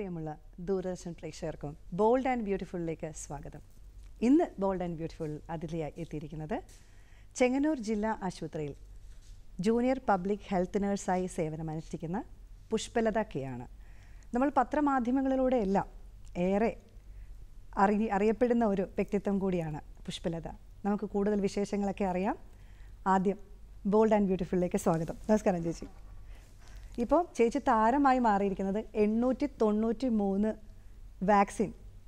പ്രിയമുള്ള ദൂരദർശൻ പ്രേക്ഷകർക്കും bold and ബ്യൂട്ടിഫുള്ളിലേക്ക് സ്വാഗതം ഇന്ന് ബോൾഡ് ആൻഡ് ബ്യൂട്ടിഫുൾ അതിഥിയായി എത്തിയിരിക്കുന്നത് ചെങ്ങന്നൂർ ജില്ലാ ആശുപത്രിയിൽ ജൂനിയർ പബ്ലിക് ഹെൽത്ത് നഴ്സായി സേവനമനുഷ്ഠിക്കുന്ന പുഷ്പലത കെ ആണ് നമ്മൾ പത്രമാധ്യമങ്ങളിലൂടെയെല്ലാം ഏറെ അറി അറിയപ്പെടുന്ന ഒരു വ്യക്തിത്വം കൂടിയാണ് പുഷ്പലത നമുക്ക് കൂടുതൽ വിശേഷങ്ങളൊക്കെ അറിയാം ആദ്യം ബോൾഡ് ആൻഡ് ബ്യൂട്ടിഫുള്ളിലേക്ക് സ്വാഗതം നമസ്കാരം ചേച്ചി ഇപ്പോൾ ചേച്ചി താരമായി മാറിയിരിക്കുന്നത് എണ്ണൂറ്റി തൊണ്ണൂറ്റി മൂന്ന് വാക്സിൻ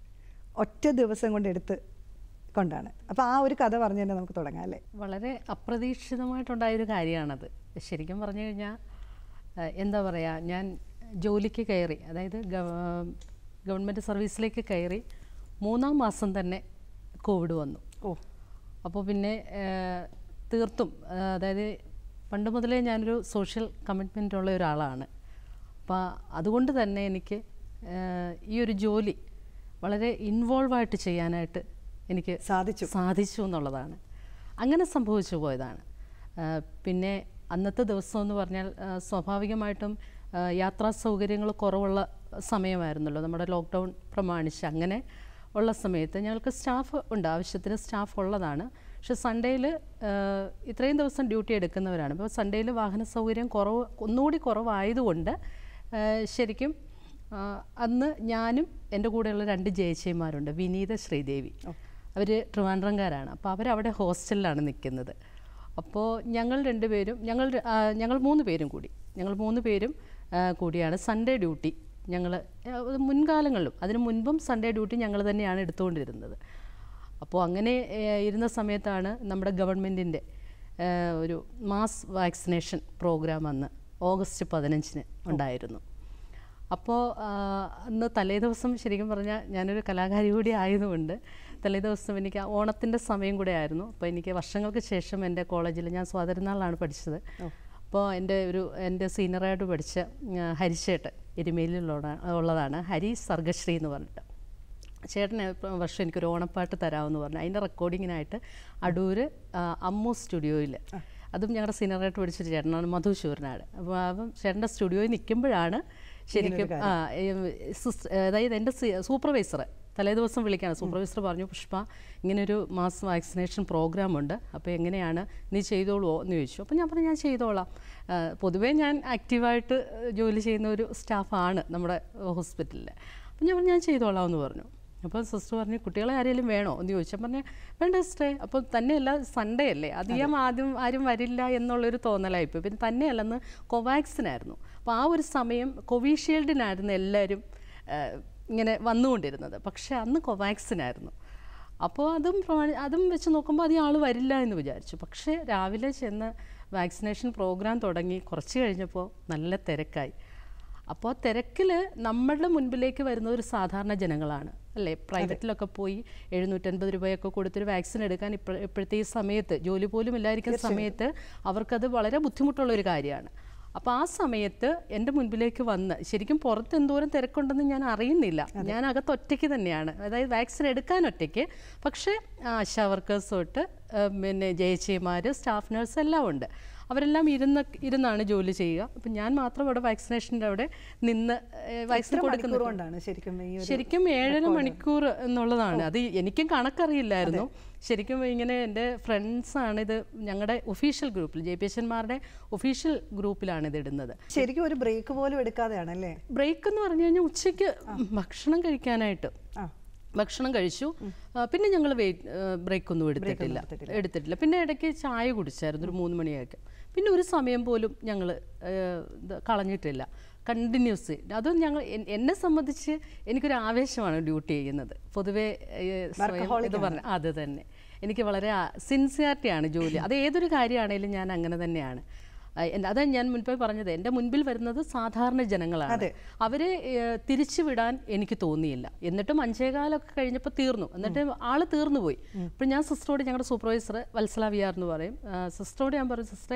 ഒറ്റ ദിവസം കൊണ്ട് എടുത്ത് കൊണ്ടാണ് അപ്പോൾ ആ ഒരു കഥ പറഞ്ഞു തന്നെ നമുക്ക് തുടങ്ങാം അല്ലേ വളരെ അപ്രതീക്ഷിതമായിട്ടുണ്ടായൊരു കാര്യമാണത് ശരിക്കും പറഞ്ഞു കഴിഞ്ഞാൽ ഏഹ്, എന്താ പറയുക ഞാൻ ജോലിക്ക് കയറി അതായത് ഗവ- ഗവൺമെൻറ് സർവീസിലേക്ക് കയറി മൂന്നാം മാസം തന്നെ കോവിഡ് വന്നു ഓ അപ്പോൾ പിന്നെ ഏഹ്, തീർത്തും ഏഹ്, അതായത് പണ്ട് മുതലേ ഞാനൊരു സോഷ്യൽ കമ്മിറ്റ്മെൻ്റ് ഉള്ള ഒരാളാണ് അപ്പോൾ അതുകൊണ്ട് തന്നെ എനിക്ക് ഏഹ്, ഈ ഒരു ജോലി വളരെ ഇൻവോൾവായിട്ട് ചെയ്യാനായിട്ട് എനിക്ക് സാധിച്ചു. സാധിച്ചു എന്നുള്ളതാണ് അങ്ങനെ സംഭവിച്ചു പോയതാണ് ആ, പിന്നെ അന്നത്തെ ദിവസം എന്ന് പറഞ്ഞാൽ ആ, സ്വാഭാവികമായിട്ടും ആ, യാത്രാ സൗകര്യങ്ങൾ കുറവുള്ള സമയമായിരുന്നല്ലോ നമ്മുടെ ലോക്ക്ഡൗൺ പ്രമാണിച്ച് അങ്ങനെ ഉള്ള സമയത്ത് ഞങ്ങൾക്ക് സ്റ്റാഫ് ഉണ്ട് ആവശ്യത്തിന് സ്റ്റാഫ് ഉള്ളതാണ് പക്ഷെ സൺഡേയിൽ ഇത്രയും ദിവസം ഡ്യൂട്ടി എടുക്കുന്നവരാണ് അപ്പോൾ സൺഡേയിൽ വാഹന സൗകര്യം കുറവ് ഒന്നുകൂടി കുറവായതുകൊണ്ട് ആ, ശരിക്കും ആ, അന്ന് ഞാനും എൻ്റെ കൂടെയുള്ള രണ്ട് ജയച്ചിമാരുണ്ട് വിനീത ശ്രീദേവി അവർ ട്രിവാൻഡ്രംകാരാണ് അപ്പോൾ അവരവിടെ ഹോസ്റ്റലിലാണ് നിൽക്കുന്നത് അപ്പോൾ ഞങ്ങൾ രണ്ടുപേരും ഞങ്ങൾ ര- ആ, ഞങ്ങൾ മൂന്ന് പേരും കൂടി ഞങ്ങൾ മൂന്ന് പേരും ആ, കൂടിയാണ് സൺഡേ ഡ്യൂട്ടി ഞങ്ങൾ മുൻകാലങ്ങളിലും അതിന് മുൻപും സൺഡേ ഡ്യൂട്ടി ഞങ്ങൾ തന്നെയാണ് എടുത്തുകൊണ്ടിരുന്നത് അപ്പോൾ അങ്ങനെ ഏഹ്, ഇരുന്ന സമയത്താണ് നമ്മുടെ ഗവൺമെൻറ്റിൻ്റെ ഒരു മാസ് വാക്സിനേഷൻ പ്രോഗ്രാം അന്ന് ഓഗസ്റ്റ് പതിനഞ്ചിന് ഉണ്ടായിരുന്നു അപ്പോൾ അന്ന് തലേ ദിവസം ശരിക്കും പറഞ്ഞാൽ ഞാനൊരു കലാകാരി കൂടി ആയതുകൊണ്ട് തലേ ദിവസം എനിക്ക് ആ ഓണത്തിൻ്റെ സമയം കൂടെ ആയിരുന്നു അപ്പോൾ എനിക്ക് വർഷങ്ങൾക്ക് ശേഷം എൻ്റെ കോളേജിൽ ഞാൻ സ്വാതന്ത്ര്യനാളിലാണ് പഠിച്ചത് അപ്പോൾ എൻ്റെ ഒരു എൻ്റെ സീനിയറായിട്ട് പഠിച്ച ആ, ഹരിശേട്ട് എരുമേലിലുള്ള ഉള്ളതാണ് ഹരി സർഗശ്രീ എന്ന് പറഞ്ഞിട്ട് ചേട്ടന് ഇപ്പം വർഷം എനിക്കൊരു ഓണപ്പാട്ട് തരാമെന്ന് പറഞ്ഞു അതിൻ്റെ റെക്കോർഡിങ്ങിനായിട്ട് അടൂര് ആ, അമ്മു സ്റ്റുഡിയോയിൽ അതും ഞങ്ങളുടെ സീനിയറായിട്ട് പഠിച്ചൊരു ചേട്ടനാണ് മധു ശൂരനാട് അപ്പോൾ അപ്പം ചേട്ടൻ്റെ സ്റ്റുഡിയോയിൽ നിൽക്കുമ്പോഴാണ് ശരിക്കും ആ ഏം, സിസ്- അതായത് എൻ്റെ സൂപ്പർവൈസർ തലേ ദിവസം വിളിക്കാണ് സൂപ്പർവൈസർ പറഞ്ഞു പുഷ്പ ഇങ്ങനൊരു മാസ് വാക്സിനേഷൻ പ്രോഗ്രാം ഉണ്ട് അപ്പോൾ എങ്ങനെയാണ് നീ ചെയ്തോളുമോ എന്ന് ചോദിച്ചു അപ്പോൾ ഞാൻ പറഞ്ഞു ഞാൻ ചെയ്തോളാം ആ, പൊതുവേ ഞാൻ ആക്റ്റീവായിട്ട് ജോലി ചെയ്യുന്ന ഒരു സ്റ്റാഫാണ് നമ്മുടെ ഹോസ്പിറ്റലിൽ അപ്പോൾ ഞാൻ പറഞ്ഞു ഞാൻ ചെയ്തോളാം എന്ന് പറഞ്ഞു അപ്പോൾ സിസ്റ്റർ പറഞ്ഞു കുട്ടികളെ ആരെങ്കിലും വേണോ എന്ന് ചോദിച്ചാൽ പറഞ്ഞു വേണ്ട സിസ്റ്ററെ അപ്പോൾ തന്നെയല്ല സൺഡേ അല്ലേ അധികം ആദ്യം ആരും വരില്ല എന്നുള്ളൊരു തോന്നലായിപ്പോയി പിന്നെ തന്നെയല്ലെന്ന് കോവാക്സിനായിരുന്നു അപ്പോൾ ആ ഒരു സമയം കോവിഷീൽഡിനായിരുന്നു എല്ലാവരും ആ, ഇങ്ങനെ വന്നുകൊണ്ടിരുന്നത് പക്ഷേ അന്ന് കോവാക്സിനായിരുന്നു അപ്പോൾ അതും പ്രമാണി അതും വെച്ച് നോക്കുമ്പോൾ അധികം ആൾ വരില്ല എന്ന് വിചാരിച്ചു പക്ഷേ രാവിലെ ചെന്ന് വാക്സിനേഷൻ പ്രോഗ്രാം തുടങ്ങി കുറച്ച് കഴിഞ്ഞപ്പോൾ നല്ല തിരക്കായി അപ്പോൾ ആ തിരക്കിൽ നമ്മളുടെ മുൻപിലേക്ക് വരുന്ന ഒരു സാധാരണ ജനങ്ങളാണ് അല്ലേ പ്രൈവറ്റിലൊക്കെ പോയി എഴുന്നൂറ്റൻപത് രൂപയൊക്കെ കൊടുത്തൊരു വാക്സിൻ എടുക്കാൻ ഇപ്പോൾ ഇപ്പോഴത്തെ ഈ സമയത്ത് ജോലി പോലും ഇല്ലായിരിക്കുന്ന സമയത്ത് അവർക്കത് വളരെ ബുദ്ധിമുട്ടുള്ള ഒരു കാര്യമാണ് അപ്പോൾ ആ സമയത്ത് എൻ്റെ മുൻപിലേക്ക് വന്ന് ശരിക്കും പുറത്ത് എന്തോരം തിരക്കുണ്ടെന്ന് ഞാൻ അറിയുന്നില്ല ഞാൻ അകത്ത് ഒറ്റയ്ക്ക് തന്നെയാണ് അതായത് വാക്സിൻ എടുക്കാൻ ഒറ്റയ്ക്ക് പക്ഷേ ആശാ വർക്കേഴ്സ് തൊട്ട് ആ, പിന്നെ ജയിച്ചിമാർ സ്റ്റാഫ് നഴ്സ് എല്ലാം ഉണ്ട് അവരെല്ലാം ഇരുന്ന് ഇരുന്നാണ് ജോലി ചെയ്യുക അപ്പം ഞാൻ മാത്രം അവിടെ വാക്സിനേഷൻ്റെ അവിടെ നിന്ന് വാക്സിൻ എത്ര കൊടുക്കുന്നു മണിക്കൂർ കൊണ്ടാണ് ശരിക്കും ഈ ഒരു ശരിക്കും ഏഴര മണിക്കൂർ എന്നുള്ളതാണ് അത് എനിക്കും കണക്കറിയില്ലായിരുന്നു ശരിക്കും ഇങ്ങനെ എൻ്റെ ഫ്രണ്ട്സാണ് ഇത് ഞങ്ങളുടെ ഒഫീഷ്യൽ ഗ്രൂപ്പിൽ ജെ പി എച്ചന്മാരുടെ ഒഫീഷ്യൽ ഗ്രൂപ്പിലാണ് ഇത് ഇടുന്നത് ശരിക്കും ഒരു ബ്രേക്ക് പോലും എടുക്കാതെയാണ് അല്ലേ ബ്രേക്ക് എന്ന് പറഞ്ഞു കഴിഞ്ഞാൽ ഉച്ചയ്ക്ക് ഭക്ഷണം കഴിക്കാനായിട്ട് ആ ഭക്ഷണം കഴിച്ചു ആ, പിന്നെ ഞങ്ങൾ വെയിറ്റ് ബ്രേക്ക് ഒന്നും എടുത്തിട്ടില്ല എടുത്തിട്ടില്ല പിന്നെ ഇടയ്ക്ക് ചായ കുടിച്ചായിരുന്നു ഒരു മൂന്ന് മണിയൊക്കെ പിന്നെ ഒരു സമയം പോലും ഞങ്ങൾ കളഞ്ഞിട്ടില്ല കണ്ടിന്യൂസ് അതും ഞങ്ങൾ എൻ- എന്നെ സംബന്ധിച്ച് എനിക്കൊരു ആവേശമാണ് ഡ്യൂട്ടി ചെയ്യുന്നത് പൊതുവേ ഏഹ്, സ്വയം ഇത് പറഞ്ഞ അത് തന്നെ എനിക്ക് വളരെ സിൻസിയാരിറ്റിയാണ് ജോലി അത് ഏതൊരു കാര്യമാണേലും ഞാൻ അങ്ങനെ തന്നെയാണ് ആ, എൻ- അതാ ഞാൻ മുൻപേ പറഞ്ഞത് എൻ്റെ മുൻപിൽ വരുന്നത് സാധാരണ ജനങ്ങളാണ് അവരെ ഏഹ്, തിരിച്ചു വിടാൻ എനിക്ക് തോന്നിയില്ല എന്നിട്ടും അഞ്ചേകാലൊക്കെ കഴിഞ്ഞപ്പോൾ തീർന്നു എന്നിട്ട് ആള് തീർന്നു പോയി അപ്പോൾ ഞാൻ സിസ്റ്ററോട് ഞങ്ങളുടെ സൂപ്പർവൈസർ വത്സല വി ആർ എന്ന് പറയും ആ, സിസ്റ്ററോട് ഞാൻ പറയും സിസ്റ്ററെ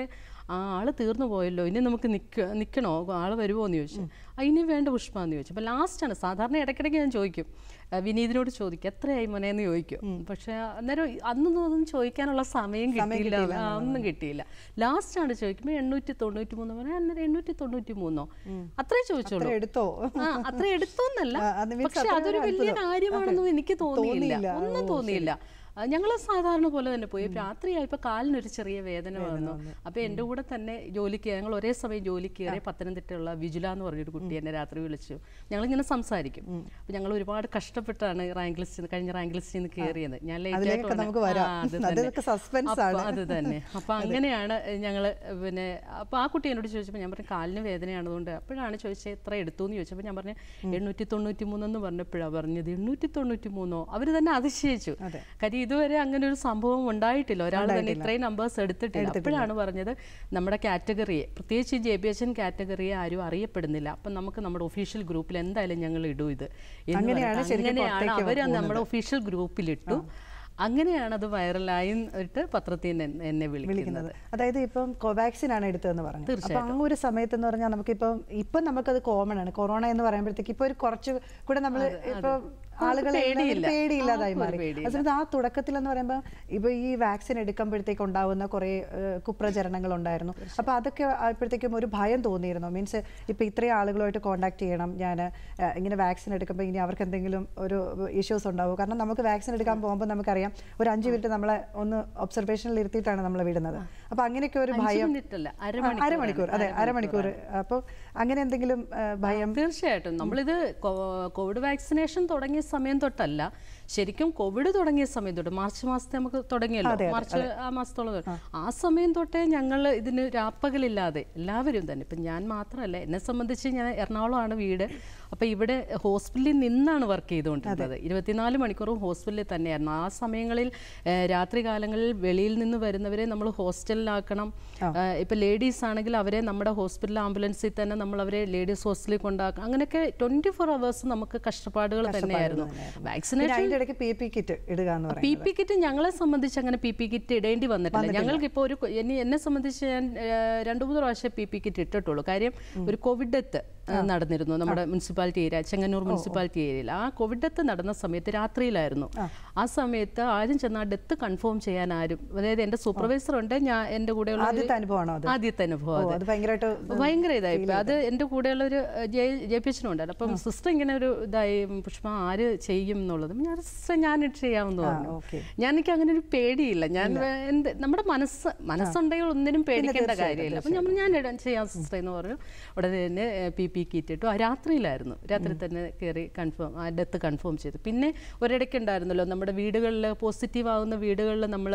ആ ആള് തീർന്നു പോയല്ലോ ഇനി നമുക്ക് നിൽക്ക നിൽക്കണോ ആൾ വരുമോ എന്ന് ചോദിച്ചു "ആ, ഇനി വേണ്ട പുഷ്പ എന്ന് ചോദിച്ചു അപ്പോൾ ലാസ്റ്റാണ് സാധാരണ ഇടയ്ക്കിടയ്ക്ക് ഞാൻ ചോദിക്കും ആ, വിനീതിനോട് ചോദിക്കും എത്രയായി മോനെ എന്ന് ചോദിക്കും പക്ഷേ അന്നേരം അന്നൊന്നും അതൊന്നും ചോദിക്കാനുള്ള സമയം കിട്ടിയില്ല ആ, ഒന്നും കിട്ടിയില്ല ലാസ്റ്റാണ് ചോദിക്കുമ്പോൾ എണ്ണൂറ്റി തൊണ്ണൂറ്റി മൂന്ന് പറഞ്ഞാൽ അന്നേരം എണ്ണൂറ്റി തൊണ്ണൂറ്റി മൂന്നോ അത്രേ ചോദിച്ചോളൂ അത്ര എടുത്തോ ആ അത്ര എടുത്തോന്നല്ല ആ, അത് means പക്ഷെ അത്ര അതൊരു ഒരു വലിയ അത്ഭുതം. കാര്യമാണെന്നും എനിക്ക് തോന്നിയില്ല തോന്നിയില്ല. ഒന്നും തോന്നിയില്ല ഞങ്ങൾ സാധാരണ പോലെ തന്നെ പോയി രാത്രിയായപ്പോൾ കാലിനൊരു ചെറിയ വേദന വന്നു അപ്പോൾ എൻ്റെ കൂടെ തന്നെ ജോലിക്ക് ഞങ്ങൾ ഒരേ സമയം ജോലിക്ക് കയറി പത്തനംതിട്ടയുള്ള വിജുല എന്ന് പറഞ്ഞൊരു കുട്ടി എന്നെ രാത്രി വിളിച്ചു ഞങ്ങളിങ്ങനെ സംസാരിക്കും അപ്പോൾ ഞങ്ങൾ ഒരുപാട് കഷ്ടപ്പെട്ടാണ് റാങ്ക് ലിസ്റ്റ് കഴിഞ്ഞ റാങ്ക് ലിസ്റ്റിൽ നിന്ന് കയറിയത് ഞാൻ late അതിലേക്കൊക്കെ ആയിട്ട് വന്ന- നമുക്ക് വരാം. ആ, അത് അതൊക്കെ തന്നെ. suspense അപ്പൊ ആണ്. അത് തന്നെ അപ്പോൾ അങ്ങനെയാണ് ഞങ്ങൾ പിന്നെ അപ്പോൾ ആ കുട്ടി എന്നോട് ചോദിച്ചപ്പോൾ ഞാൻ പറഞ്ഞു കാലിന് വേദനയാണതുകൊണ്ട് അപ്പോഴാണ് ചോദിച്ചത് എത്ര എടുത്തു എന്ന് ചോദിച്ചപ്പോൾ ഞാൻ പറഞ്ഞു എണ്ണൂറ്റി തൊണ്ണൂറ്റി മൂന്നെന്ന് പറഞ്ഞപ്പോഴാണ് പറഞ്ഞത് എണ്ണൂറ്റി തൊണ്ണൂറ്റി മൂന്നോ അവർ തന്നെ അതിശയിച്ചു കാര്യം ഇതുവരെ അങ്ങനെ ഒരു സംഭവം ഉണ്ടായിട്ടില്ല ഒരാൾ തന്നെ ഇത്രയും നമ്പേഴ്സ് എടുത്തിട്ടില്ല അപ്പോഴാണ് പറഞ്ഞത് നമ്മുടെ കാറ്റഗറിയെ പ്രത്യേകിച്ച് ജെ ബി എച്ച് എൻ കാറ്റഗറിയെ ആരും അറിയപ്പെടുന്നില്ല അപ്പം നമുക്ക് നമ്മുടെ ഒഫീഷ്യൽ ഗ്രൂപ്പിൽ എന്തായാലും ഞങ്ങൾ ഇടും ഇത് എന്ന് അങ്ങനെയാണ് പറഞ്ഞിട്ട് ശരിക്കും അങ്ങനെയാണ് പുറത്തേക്ക് അവർ നമ്മുടെ ഒഫീഷ്യൽ ഗ്രൂപ്പിലിട്ടു അങ്ങനെയാണ് അത് വൈറലായി ഇട്ട് പത്രത്തിൽ നിന്ന് എന്നെ- എന്നെ വിളിക്കുന്നത് വിളിക്കുന്നത് അതായത് ഇപ്പം കോവാക്സിൻ ആണ് എടുത്തതെന്ന് പറഞ്ഞു അപ്പൊ ആ ഒരു സമയത്ത് എന്ന് പറഞ്ഞാൽ നമുക്കിപ്പം ഇപ്പം നമുക്കത് കോമൺ ആണ് കൊറോണ എന്ന് പറയുമ്പോഴത്തേക്ക് ഇപ്പൊ ഒരു കുറച്ച് കൂടെ നമ്മൾ ഇപ്പൊ ആളുകൾ പേടിയില്ല. പേടിയില്ലാതായി ആർക്കും ഒരു മാറി പേടിയില്ല. അതുകൊണ്ട് ആ തുടക്കത്തിൽ എന്ന് പറയുമ്പോൾ ഇപ്പൊ ഈ വാക്സിൻ എടുക്കുമ്പോഴത്തേക്ക് ഉണ്ടാവുന്ന കുറെ കുപ്രചരണങ്ങൾ ഉണ്ടായിരുന്നു അപ്പൊ അതൊക്കെ ആയപ്പോഴത്തേക്കും ഒരു ഭയം തോന്നിയിരുന്നു മീൻസ് ഇപ്പൊ ഇത്രയും ആളുകളുമായിട്ട് കോൺടാക്ട് ചെയ്യണം ഞാൻ ഇങ്ങനെ വാക്സിൻ എടുക്കുമ്പോൾ ഇനി അവർക്ക് എന്തെങ്കിലും ഒരു ഇഷ്യൂസ് ഉണ്ടാവും കാരണം നമുക്ക് വാക്സിൻ എടുക്കാൻ പോകുമ്പോൾ നമുക്കറിയാം ഒരു അഞ്ച് മിനിറ്റ് നമ്മളെ ഒന്ന് ഒബ്സർവേഷനിൽ ഇരുത്തിയിട്ടാണ് നമ്മളെ വിടുന്നത് അപ്പൊ അങ്ങനെയൊക്കെ ഒരു ഭയം മിനിറ്റ് അല്ല ആ, അരമണിക്കൂർ അരമണിക്കൂർ അതെ അരമണിക്കൂർ അപ്പോൾ അങ്ങനെ എന്തെങ്കിലും ആ, ഭയം തീർച്ചയായിട്ടും നമ്മളിത് കോ- കോവിഡ് വാക്സിനേഷൻ തുടങ്ങിയ സമയം തൊട്ടല്ല ശരിക്കും കോവിഡ് തുടങ്ങിയ സമയം തൊട്ട് മാർച്ച് മാസത്തെ നമുക്ക് തുടങ്ങിയല്ലോ മാർച്ച് ആ മാസത്തോളം തൊട്ട്. ആ സമയം തൊട്ടേ ഞങ്ങൾ ഇതിന് രാപ്പകലില്ലാതെ എല്ലാവരും തന്നെ ഇപ്പം ഞാൻ മാത്രമല്ല എന്നെ സംബന്ധിച്ച് ഞാൻ എറണാകുളമാണ് വീട് അപ്പോൾ ഇവിടെ ഹോസ്പിറ്റലിൽ നിന്നാണ് വർക്ക് ചെയ്തുകൊണ്ടിരുന്നത് ഇരുപത്തിനാല് മണിക്കൂറും ഹോസ്പിറ്റലിൽ തന്നെയായിരുന്നു ആ സമയങ്ങളിൽ ഏഹ്, രാത്രി കാലങ്ങളിൽ വെളിയിൽ നിന്ന് വരുന്നവരെ നമ്മൾ ഹോസ്റ്റലിലാക്കണം ഇപ്പം ലേഡീസ് ആണെങ്കിൽ അവരെ നമ്മുടെ ഹോസ്പിറ്റൽ ആംബുലൻസിൽ തന്നെ നമ്മൾ അവരെ ലേഡീസ് ഹോസ്റ്റലിൽ കൊണ്ടാക്കും അങ്ങനെയൊക്കെ ട്വൻറ്റി ഫോർ അവേഴ്സ് നമുക്ക് കഷ്ടപ്പാടുകൾ തന്നെയായിരുന്നു പിന്നെ വാക്സിനേഷൻ അതിന്റെ ഇടയ്ക്ക് പി പി കിറ്റ് ഇടുക എന്ന് പി പറയും പി കിറ്റ് ഞങ്ങളെ സംബന്ധിച്ച് അങ്ങനെ പി പി കിറ്റ് ഇടേണ്ടി വന്നിട്ടില്ല ഞങ്ങൾക്ക് ഇപ്പോൾ ഒരു കൊ- എന്നെ എന്നെ സംബന്ധിച്ച് ഞാൻ ഏഹ്, രണ്ട് മൂന്ന് പ്രാവശ്യം പി പി കിറ്റ് ഇട്ടിട്ടുള്ളൂ കാര്യം ഒരു കോവിഡ് ഡെത്ത് നടന്നിരുന്നു നമ്മുടെ മുനിസിപ്പാലിറ്റി ഏരിയ ചെങ്ങന്നൂർ മുനിസിപ്പാലിറ്റി ഏരിയയിൽ ആ കോവിഡ് ഡെത്ത് നടന്ന സമയത്ത് രാത്രിയിലായിരുന്നു ആ സമയത്ത് ആരും ചെന്ന് ആ ഡെത്ത് കൺഫേം ചെയ്യാൻ ആരും അതായത് എൻ്റെ സൂപ്പർവൈസർ ഉണ്ട് ഞാൻ എൻ്റെ കൂടെയുള്ള ഒരു- ആദ്യത്തെ അനുഭവമാണോ അത് ആദ്യത്തെ അനുഭവം ഓ അത് അത് ഭയങ്കരമായിട്ട് ഭയങ്കര ഇതായി ഇപ്പൊ അത് എൻ്റെ കൂടെയുള്ള ഒരു ജെ പി എച്ചിനും ഉണ്ടായിരുന്നു അപ്പം സിസ്റ്റർ ഇങ്ങനെ ഒരു ഇതായി പുഷ്പ ആര് ചെയ്യും എന്നുള്ളത് ഞാൻ സിസ്റ്റർ ഞാൻ ചെയ്യാമെന്ന് പറഞ്ഞു ഓക്കെ ഞാൻ എനിക്ക് അങ്ങനെ ഒരു പേടിയില്ല ഞാൻ വേ- എന്ത് നമ്മുടെ മനസ്സ് മനസ്സുണ്ടെങ്കിൽ ഒന്നിനും പേടിക്കേണ്ട കാര്യമില്ല അപ്പം നമ്മൾ ഞാൻ ഇടാൻ ചെയ്യാം സിസ്റ്റർ എന്ന് പറഞ്ഞു ഉടനെ തന്നെ പി പി കിറ്റ് ഇട്ടു ആ രാത്രിയിലായിരുന്നു രാത്രി തന്നെ കയറി കൺഫേം ആ ഡെത്ത് കൺഫേം ചെയ്തു പിന്നെ ഒരിടയ്ക്ക് ഉണ്ടായിരുന്നല്ലോ നമ്മുടെ വീടുകളിൽ പോസിറ്റീവ് ആവുന്ന വീടുകളിൽ നമ്മൾ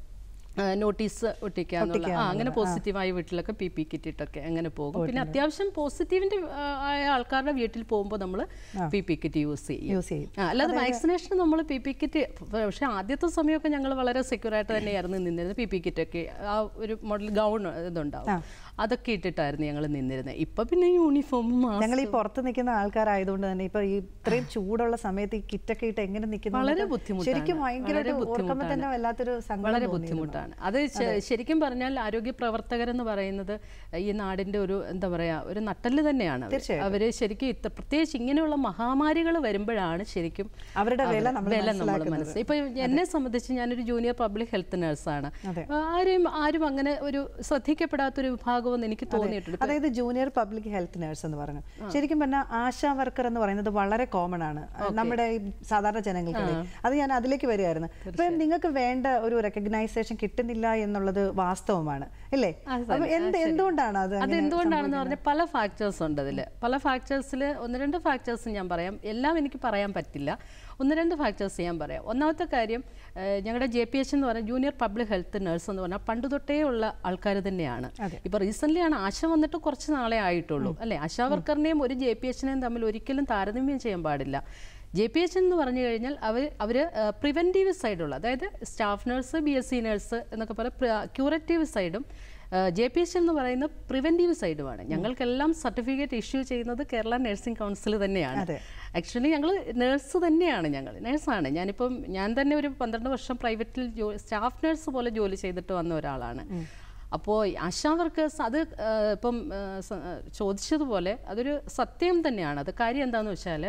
നോട്ടീസ് ഒട്ടിക്കുക എന്നുള്ള ആ അങ്ങനെ പോസിറ്റീവായ വീട്ടിലൊക്കെ പി പി കിറ്റ് ഇട്ടൊക്കെ അങ്ങനെ പോകും പിന്നെ അത്യാവശ്യം പോസിറ്റീവിന്റെ ആ, ആയ ആൾക്കാരുടെ വീട്ടിൽ പോകുമ്പോൾ നമ്മൾ പി പി കിറ്റ് യൂസ് ചെയ്യും യൂസ് ചെയ്യും ആ, അല്ലാതെ വാക്സിനേഷൻ നമ്മൾ പി പി കിറ്റ് പക്ഷേ ആദ്യത്തെ സമയമൊക്കെ ഞങ്ങൾ വളരെ സെക്യൂർ ആയിട്ട് തന്നെയായിരുന്നു നിന്നിരുന്നത് പി പി കിറ്റ് ഒക്കെ ആ ഒരു മോഡൽ ഗൗൺ ഇതുണ്ടാവും അതൊക്കെ ഇട്ടിട്ടായിരുന്നു ഞങ്ങൾ നിന്നിരുന്നത് ഇപ്പൊ പിന്നെ യൂണിഫോമും ഞങ്ങൾ ഈ പുറത്ത് നിൽക്കുന്ന ആൾക്കാരായതുകൊണ്ട് തന്നെ ഇപ്പൊ ഈ ഇത്രയും ചൂടുള്ള സമയത്ത് ഈ കിറ്റൊക്കെ ഇട്ട് എങ്ങനെ നിൽക്കുന്നു വളരെ എന്നൊക്കെ ബുദ്ധിമുട്ടാണ്. ശരിക്കും ഭയങ്കരമായിട്ട് വളരെ ഓർക്കുമ്പോൾ തന്നെ ബുദ്ധിമുട്ടാണ്. വല്ലാത്തൊരു സങ്കടം വളരെ തോന്നിയിരുന്നു. ബുദ്ധിമുട്ടാണ് അത് ശ- ശരിക്കും പറഞ്ഞാൽ ആരോഗ്യ പ്രവർത്തകരെന്ന് പറയുന്നത് ഈ നാടിന്റെ ഒരു എന്താ പറയാ ഒരു നട്ടല് തന്നെയാണ് അവര്. തീർച്ചയായിട്ടും. അവര് ശരിക്കും ഇത്ര പ്രത്യേകിച്ച് ഇങ്ങനെയുള്ള മഹാമാരികൾ വരുമ്പോഴാണ് ശരിക്കും അവരുടെ വില അവര് നമ്മൾ വില നമ്മൾ മനസ്സിലാക്കുന്നത്. മനസ്സിലാക്കി ഇപ്പൊ എന്നെ സംബന്ധിച്ച് ഞാനൊരു ജൂനിയർ പബ്ലിക് ഹെൽത്ത് നഴ്സാണ് അതെ. ആരെയും ആരും അങ്ങനെ ഒരു ശ്രദ്ധിക്കപ്പെടാത്തൊരു വിഭാഗമെന്ന് എനിക്ക് തോന്നിയിട്ടുണ്ട് അതായത് ജൂനിയർ പബ്ലിക് ഹെൽത്ത് നഴ്സ് എന്ന് പറഞ്ഞു ശരിക്കും പറഞ്ഞാൽ ആശാ വർക്കർ എന്ന് പറയുന്നത് വളരെ കോമൺ ആണ് നമ്മുടെ ഈ സാധാരണ ജനങ്ങൾക്കിടയിൽ അത് ഞാൻ അതിലേക്ക് വരികയായിരുന്നു അപ്പൊ നിങ്ങൾക്ക് വേണ്ട ഒരു റെക്കഗ്നൈസേഷൻ കിട്ടുന്നില്ല എന്നുള്ളത് വാസ്തവമാണ് ഇല്ലേ അപ്പൊ എന്ത് എന്തുകൊണ്ടാണ് അത് അത് എന്തുകൊണ്ടാണെന്ന് പറഞ്ഞാൽ പല ഫാക്ടേഴ്സ് ഉണ്ട് അതിൽ പല ഫാക്ടേഴ്സിൽ ഒന്ന് രണ്ട് ഫാക്ടേഴ്സ് ഞാൻ പറയാം എല്ലാം എനിക്ക് പറയാൻ പറ്റില്ല ഒന്ന് രണ്ട് ഫാക്ടേഴ്സ് ഞാൻ പറയാം ഒന്നാമത്തെ കാര്യം ഏഹ്, ഞങ്ങളുടെ ജെ പി എച്ച് എന്ന് പറഞ്ഞാൽ ജൂനിയർ പബ്ലിക് ഹെൽത്ത് നഴ്സ് എന്ന് പറഞ്ഞാൽ പണ്ട് തൊട്ടേ ഉള്ള ആൾക്കാർ തന്നെയാണ് ഇപ്പോൾ റീസെൻ്റ്ലി ആണ് ആശ വന്നിട്ട് കുറച്ച് നാളെ ആയിട്ടുള്ളൂ അല്ലേ ആശാ വർക്കറിനെയും ഒരു ജെ പി എച്ചിനെയും തമ്മിൽ ഒരിക്കലും താരതമ്യം ചെയ്യാൻ പാടില്ല ജെ പി എച്ച് എന്ന് പറഞ്ഞു കഴിഞ്ഞാൽ അവർ അവർ പ്രിവെൻറ്റീവ് സൈഡുള്ള അതായത് staff nurse B S C nurse എന്നൊക്കെ പോലെ ക്യൂറേറ്റീവ് സൈഡും ജെ പി എച്ച് എന്ന് പറയുന്ന പ്രിവെൻറ്റീവ് സൈഡുമാണ് ഞങ്ങൾക്കെല്ലാം സർട്ടിഫിക്കറ്റ് ഇഷ്യൂ ചെയ്യുന്നത് കേരള നഴ്സിംഗ് കൗൺസിൽ തന്നെയാണ് അതെ. ആക്ച്വലി ഞങ്ങൾ നേഴ്സ് തന്നെയാണ് ഞങ്ങൾ നേഴ്സാണ് ഞാനിപ്പം ഞാൻ തന്നെ ഒരു പന്ത്രണ്ട് വർഷം പ്രൈവറ്റിൽ ജോ സ്റ്റാഫ് നേഴ്സ് പോലെ ജോലി ചെയ്തിട്ട് വന്ന ഒരാളാണ് അപ്പോൾ ആശാ വർക്കേഴ്സ് അത് ആ, ഇപ്പം ആ, സ- ആ, ചോദിച്ചതുപോലെ അതൊരു സത്യം തന്നെയാണ് അത് കാര്യം എന്താണെന്ന് വെച്ചാൽ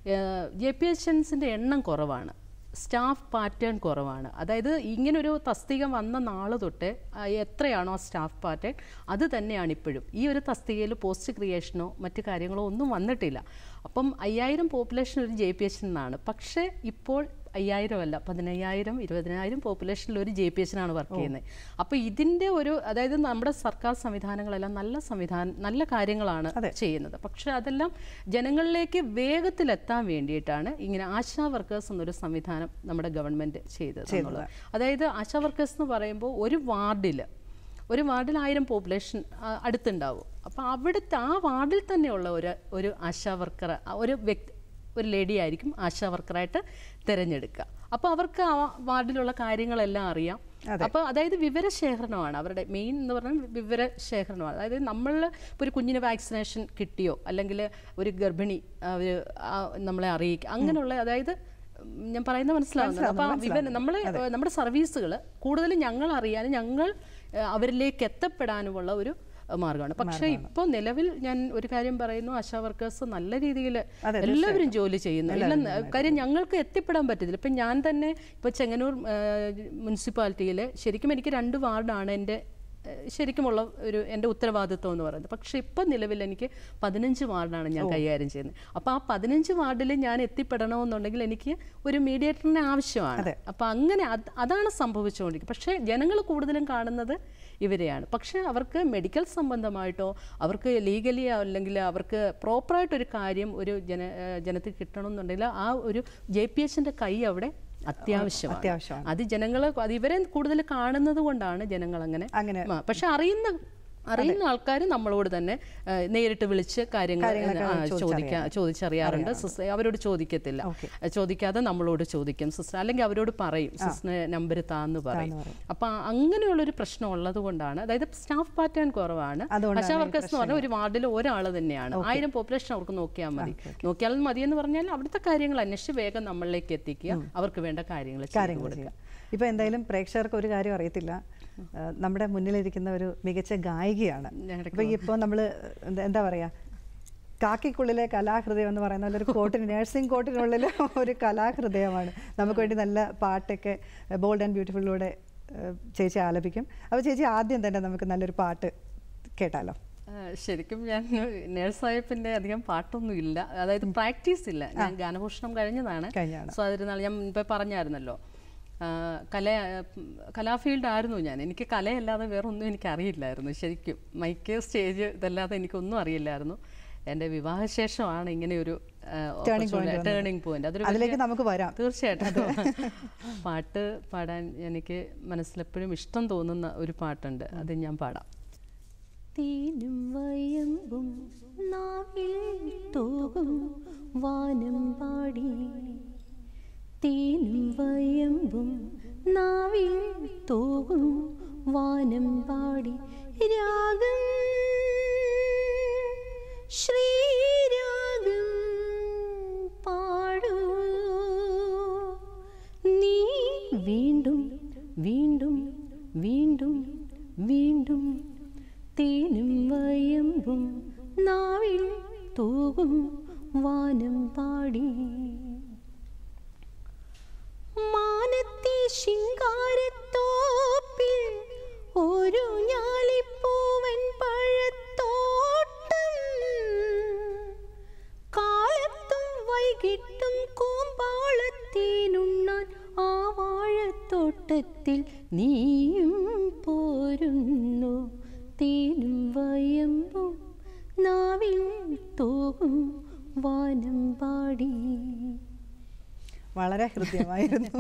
ജെ പി എച്ച് എണ്ണം കുറവാണ് സ്റ്റാഫ് പാറ്റേൺ കുറവാണ് അതായത് ഇങ്ങനൊരു തസ്തിക വന്ന നാൾ തൊട്ട് ആ, എത്രയാണോ ആ സ്റ്റാഫ് പാറ്റേൺ അത് തന്നെയാണ് ഇപ്പോഴും ഈ ഒരു തസ്തികയിൽ പോസ്റ്റ് ക്രിയേഷനോ മറ്റു കാര്യങ്ങളോ ഒന്നും വന്നിട്ടില്ല അപ്പം അയ്യായിരം പോപ്പുലേഷൻ ഒരു ജെ പി എച്ച് എന്നാണ് പക്ഷേ ഇപ്പോൾ അയ്യായിരം അല്ല പതിനയ്യായിരം ഇരുപതിനായിരം പോപ്പുലേഷനിൽ ഒരു ജെ പി എച്ചിനാണ് വർക്ക് ചെയ്യുന്നത് അപ്പോൾ ഇതിൻ്റെ ഒരു അതായത് നമ്മുടെ സർക്കാർ സംവിധാനങ്ങളെല്ലാം നല്ല സംവിധാനം നല്ല കാര്യങ്ങളാണ് ചെയ്യുന്നത് പക്ഷേ അതെല്ലാം ജനങ്ങളിലേക്ക് വേഗത്തിലെത്താൻ വേണ്ടിയിട്ടാണ് ഇങ്ങനെ ആശാ വർക്കേഴ്സ് എന്നൊരു സംവിധാനം നമ്മുടെ ഗവൺമെൻറ് ചെയ്തത് എന്നുള്ളത് അതായത് ആശാ വർക്കേഴ്സ് എന്ന് പറയുമ്പോൾ ഒരു വാർഡിൽ ഒരു വാർഡിൽ ആയിരം പോപ്പുലേഷൻ അടുത്തുണ്ടാവും അപ്പോൾ അവിടുത്തെ ആ വാർഡിൽ തന്നെയുള്ള ഒരു ഒരു ആശാ വർക്കർ ഒരു വ്യക്തി ഒരു ലേഡി ആയിരിക്കും ആശാ വർക്കറായിട്ട് തിരഞ്ഞെടുക്കുക അപ്പോൾ അവർക്ക് ആ വാർഡിലുള്ള കാര്യങ്ങളെല്ലാം അറിയാം അപ്പോൾ അതായത് വിവരശേഖരണമാണ് അവരുടെ മെയിൻ എന്ന് പറഞ്ഞാൽ വിവരശേഖരണമാണ് അതായത് നമ്മൾ ഇപ്പോൾ ഒരു കുഞ്ഞിന് വാക്സിനേഷൻ കിട്ടിയോ അല്ലെങ്കിൽ ഒരു ഗർഭിണി അവർ നമ്മളെ അറിയിക്കുക അങ്ങനെയുള്ള അതായത് ഉം, ഞാൻ പറയുന്നത് മനസ്സിലാവുന്നത് അപ്പോൾ വിവര നമ്മൾ നമ്മുടെ സർവീസുകൾ കൂടുതലും ഞങ്ങൾ അറിയാനും ഞങ്ങൾ ഏഹ്, അവരിലേക്ക് എത്തപ്പെടാനുമുള്ള ഒരു ഏഹ്, മാർഗ്ഗമാണ് പക്ഷേ ഇപ്പോൾ നിലവിൽ ഞാൻ ഒരു കാര്യം പറയുന്നു ആശാ വർക്കേഴ്സ് നല്ല രീതിയിൽ എല്ലാവരും ജോലി ചെയ്യുന്നു ഇല്ലെന്ന് കാര്യം ഞങ്ങൾക്ക് എത്തിപ്പെടാൻ പറ്റത്തില്ല ഇപ്പം ഞാൻ തന്നെ ഇപ്പോൾ ചെങ്ങന്നൂർ മുനിസിപ്പാലിറ്റിയിൽ ശരിക്കും എനിക്ക് രണ്ട് വാർഡാണ് എൻ്റെ ഏഹ് ശരിക്കുമുള്ള ഒരു എൻ്റെ ഉത്തരവാദിത്വം എന്ന് പറയുന്നത് പക്ഷേ ഇപ്പം നിലവിൽ എനിക്ക് പതിനഞ്ച് വാർഡാണ് ഞാൻ കൈകാര്യം ചെയ്യുന്നത് അപ്പോൾ ആ പതിനഞ്ച് വാർഡിൽ ഞാൻ എത്തിപ്പെടണമെന്നുണ്ടെങ്കിൽ എനിക്ക് ഒരു മീഡിയേറ്ററിനെ ആവശ്യമാണ് അപ്പോൾ അങ്ങനെ അത് അതാണ് സംഭവിച്ചുകൊണ്ടിരിക്കുന്നത് പക്ഷേ ജനങ്ങൾ കൂടുതലും കാണുന്നത് ഇവരെയാണ് പക്ഷേ അവർക്ക് മെഡിക്കൽ സംബന്ധമായിട്ടോ അവർക്ക് ലീഗലി അല്ലെങ്കിൽ അവർക്ക് പ്രോപ്പറായിട്ടൊരു കാര്യം ഒരു ജന ഏഹ് ജനത്തിൽ കിട്ടണമെന്നുണ്ടെങ്കിൽ ആ ഒരു ജെ പി എച്ചിൻ്റെ കൈ അവിടെ അത്യാവശ്യമാണ് അത്യാവശ്യമാണ്. അത് ജനങ്ങൾ അത് ഇവരെ കൂടുതൽ കാണുന്നത് കൊണ്ടാണ് ജനങ്ങൾ അങ്ങനെ അങ്ങനെ ആ, പക്ഷെ അറിയുന്ന അറിയുന്ന ആൾക്കാർ നമ്മളോട് തന്നെ ആ, നേരിട്ട് വിളിച്ച് കാര്യങ്ങൾ ആ, ചോദിക്കാൻ ചോദിച്ചറിയാറുണ്ട് സിസ്റ്റർ അവരോട് ചോദിക്കത്തില്ല ആ, ചോദിക്കാതെ നമ്മളോട് ചോദിക്കും സിസ്റ്റർ അല്ലെങ്കിൽ അവരോട് പറയും സിസ്റ്ററിന് നമ്പർ താന്ന് പറയും അപ്പൊ അങ്ങനെയുള്ളൊരു പ്രശ്നം ഉള്ളത് കൊണ്ടാണ് അതായത് സ്റ്റാഫ് പാറ്റേൺ കുറവാണ് അതുകൊണ്ടാണ് ആശാ വർക്കേഴ്സ് എന്ന് പറഞ്ഞാൽ ഒരു വാർഡിൽ ഒരാൾ തന്നെയാണ് ആയിരം പോപ്പുലേഷൻ അവർക്ക് നോക്കിയാൽ മതി നോക്കിയാൽ മതി എന്ന് പറഞ്ഞാൽ അവിടുത്തെ കാര്യങ്ങൾ അന്വേഷിച്ച് വേഗം നമ്മളിലേക്ക് എത്തിക്കുക അവർക്ക് വേണ്ട കാര്യങ്ങൾ ചെയ്തു കാര്യങ്ങൾ ചെയ്യാം ഇപ്പോൾ എന്തായാലും പ്രേക്ഷകർക്ക് ഒരു കാര്യം അറിയത്തില്ല ആ, നമ്മുടെ മുന്നിലിരിക്കുന്ന ഒരു മികച്ച ഗായികയാണ് അപ്പോൾ ഇപ്പോൾ നമ്മൾ എന്താ പറയുക കാക്കിക്കുള്ളിലെ കലാഹൃദയം എന്ന് പറയുന്ന പോലെ ഒരു കോട്ടിന് നഴ്സിംഗ് കോട്ടിനുള്ളിൽ ഒരു കലാഹൃദയമാണ് നമുക്ക് വേണ്ടി നല്ല പാട്ടൊക്കെ ബോൾഡ് ആൻഡ് ബ്യൂട്ടിഫുള്ളിലൂടെ ചേച്ചി ആലപിക്കും അപ്പോൾ ചേച്ചി ആദ്യം തന്നെ നമുക്ക് നല്ലൊരു പാട്ട് കേട്ടാലോ ആ, ശരിക്കും ഞാൻ നേഴ്സായ പിന്നെ അധികം പാട്ടൊന്നും ഇല്ല അതായത് പ്രാക്ടീസ് ഇല്ല ഞാൻ ഗാനഭൂഷണം കഴിഞ്ഞതാണ് കഴിഞ്ഞാണ് സോ അതിരുന്നാൾ ഞാൻ മുൻപേ പറഞ്ഞായിരുന്നല്ലോ ആ, കല കലാ ഫീൽഡ് ആയിരുന്നു ഞാൻ എനിക്ക് കലയല്ലാതെ വേറെ ഒന്നും എനിക്ക് അറിയില്ലായിരുന്നു ശരിക്കും മൈക്ക് സ്റ്റേജ് ഇതല്ലാതെ എനിക്കൊന്നും അറിയില്ലായിരുന്നു എൻ്റെ വിവാഹശേഷമാണ് ഇങ്ങനെ ഒരു ടേണിംഗ് പോയിന്റ് അതൊരു അതിലേക്ക് നമുക്ക് വരാം തീർച്ചയായിട്ടും പാട്ട് പാടാൻ എനിക്ക് മനസ്സിലെപ്പോഴും ഇഷ്ടം തോന്നുന്ന ഒരു പാട്ടുണ്ട് അത് ഞാൻ പാടാം തേനും വയമ്പും നാവിൽ തോകും വാനം പാടി തേനും വയമ്പും നാവിൽ തോകും വാനം പാടി രാഗം ശ്രീരാഗം പാടൂ നീ വീണ്ടും വീണ്ടും വീണ്ടും വീണ്ടും തേനും വയമ്പും നാവിൽ തൂകും വാനം പാടി മാനത്തെ ശിങ്കാരത്തോപ്പിൽ ഒരു ഞാലിപ്പൂവൻ പഴത്തോട്ടം കാലത്തും വൈകിട്ടും കൂമ്പാളത്തേനുണ്ണാൻ ആ വാഴത്തോട്ടത്തിൽ നീയും പോരുന്നു തേനും വയമ്പും നാവിൽ തോകും വാനം പാടി വളരെ ഹൃദ്യമായിരുന്നു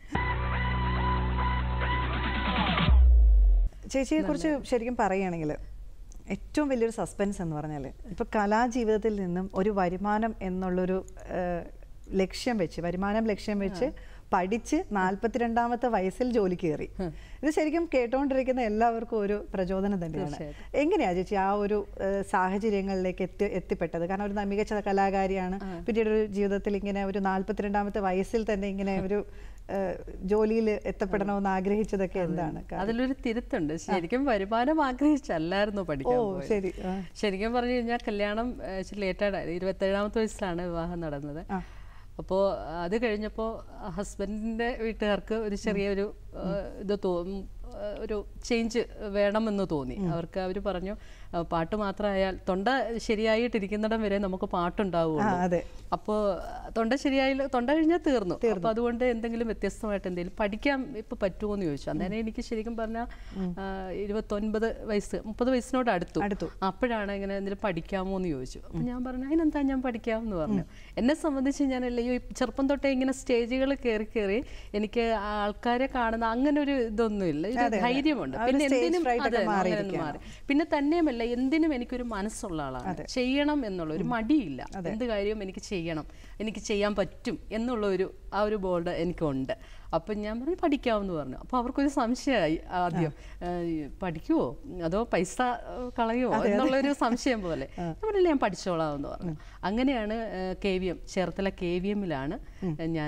ചേച്ചിയെ കുറിച്ച് ശരിക്കും പറയുകയാണെങ്കിൽ ഏറ്റവും വലിയൊരു സസ്പെൻസ് എന്ന് പറഞ്ഞാൽ ഇപ്പോൾ കലാജീവിതത്തിൽ നിന്നും ഒരു വരുമാനം എന്നുള്ളൊരു ഏഹ്, ലക്ഷ്യം വെച്ച് വരുമാനം ലക്ഷ്യം വെച്ച് പഠിച്ച് നാൽപ്പത്തിരണ്ടാമത്തെ വയസ്സിൽ ജോലി കയറി ഇത് ശരിക്കും കേട്ടുകൊണ്ടിരിക്കുന്ന എല്ലാവർക്കും ഒരു പ്രചോദനം തന്നെയാണ് എങ്ങനെയാ ചേച്ചി ആ ഒരു ഏഹ്, സാഹചര്യങ്ങളിലേക്ക് എത്തി എത്തിപ്പെട്ടത് കാരണം ഒരു മികച്ച കലാകാരിയാണ് പിന്നീട് ഒരു ജീവിതത്തിൽ ഇങ്ങനെ ഒരു നാൽപ്പത്തിരണ്ടാമത്തെ വയസ്സിൽ തന്നെ ഇങ്ങനെ ഒരു ജോലിയിൽ എത്തപ്പെടണമെന്ന് ആഗ്രഹിച്ചതൊക്കെ എന്താണ് കാരണം- അതിലൊരു തിരുത്തുണ്ട് ശരിക്കും വരുമാനം ആഗ്രഹിച്ചല്ലായിരുന്നു പഠിക്കാൻ ഓ പോയത്. ശരി ആ. ശരിക്കും ശരിക്കും പറഞ്ഞു കഴിഞ്ഞാൽ കല്യാണം ഏഹ്, ഇച്ചിരി ലേറ്റായിട്ട് ഇരുപത്തേഴാമത്തെ വയസ്സിലാണ് വിവാഹം നടന്നത് ആ. അപ്പോൾ അത് കഴിഞ്ഞപ്പോൾ ഹസ്ബൻഡിൻ്റെ വീട്ടുകാർക്ക് ഒരു ചെറിയൊരു ഏഹ്, ഇത് തോ ഉം, ഏഹ്, ഒരു ചേഞ്ച് വേണമെന്ന് തോന്നി അവർക്ക് അവർ പറഞ്ഞു "ആ, പാട്ട് മാത്രമായാൽ തൊണ്ട ശരിയായിട്ടിരിക്കുന്നിടം വരെ നമുക്ക് ആ പാട്ടുണ്ടാവുള്ളൂ അതെ അപ്പോൾ തൊണ്ട ശരിയായില്ല തൊണ്ട കഴിഞ്ഞാൽ തീർന്നു അപ്പോൾ അതുകൊണ്ട് എന്തെങ്കിലും വ്യത്യസ്തമായിട്ട് എന്തെങ്കിലും പഠിക്കാൻ ഇപ്പൊ പറ്റുമോ എന്ന് ചോദിച്ചു അന്നേരം എനിക്ക് ശരിക്കും പറഞ്ഞാൽ ഇരുപത്തൊൻപത് വയസ്സ് മുപ്പത് വയസ്സിനോട് അടുത്തു അടുത്തു. അപ്പോഴാണ് ഇങ്ങനെ എന്തെങ്കിലും പഠിക്കാമോ എന്ന് ചോദിച്ചു അപ്പം ഞാൻ പറഞ്ഞു അതിനെന്താ ഞാൻ പഠിക്കാം എന്ന് പറഞ്ഞു എന്നെ സംബന്ധിച്ച് ഞാൻ ഈ ചെറുപ്പം തൊട്ടേ ഇങ്ങനെ സ്റ്റേജുകൾ കയറി കയറി എനിക്ക് ആൾക്കാരെ കാണുന്ന അങ്ങനെ ഒരു ഇതൊന്നുമില്ല ഒരു ധൈര്യമുണ്ട് ആ ഒരു പിന്നെ stage എന്തിനും fright ഒക്കെ അതെ, അങ്ങനെ ഒന്ന് മാറിയിരിക്കുകയാണ്. മാറി പിന്നെ തന്നെയുമല്ല എന്തിനും എനിക്കൊരു മനസ്സുള്ള ആളാണ് ചെയ്യണം എന്നുള്ള ഒരു മടിയില്ല എന്ത് കാര്യവും എനിക്ക് ചെയ്യണം എനിക്ക് ചെയ്യാൻ പറ്റും എന്നുള്ള ഒരു ആ ഒരു ബോർഡ് എനിക്കുണ്ട് അപ്പം ഞാൻ പറഞ്ഞു പഠിക്കാമെന്ന് പറഞ്ഞു അപ്പോൾ അവർക്കൊരു സംശയമായി ആദ്യം ഏഹ്, പഠിക്കുവോ അതോ പൈസ ഏഹ്, കളയുമോ എന്നുള്ളൊരു സംശയം പോലെ ഞാൻ പറഞ്ഞില്ല ഞാൻ പഠിച്ചോളാം എന്ന് പറഞ്ഞു അങ്ങനെയാണ് K V M Cherthala K V എമ്മിലാണ് ഞാൻ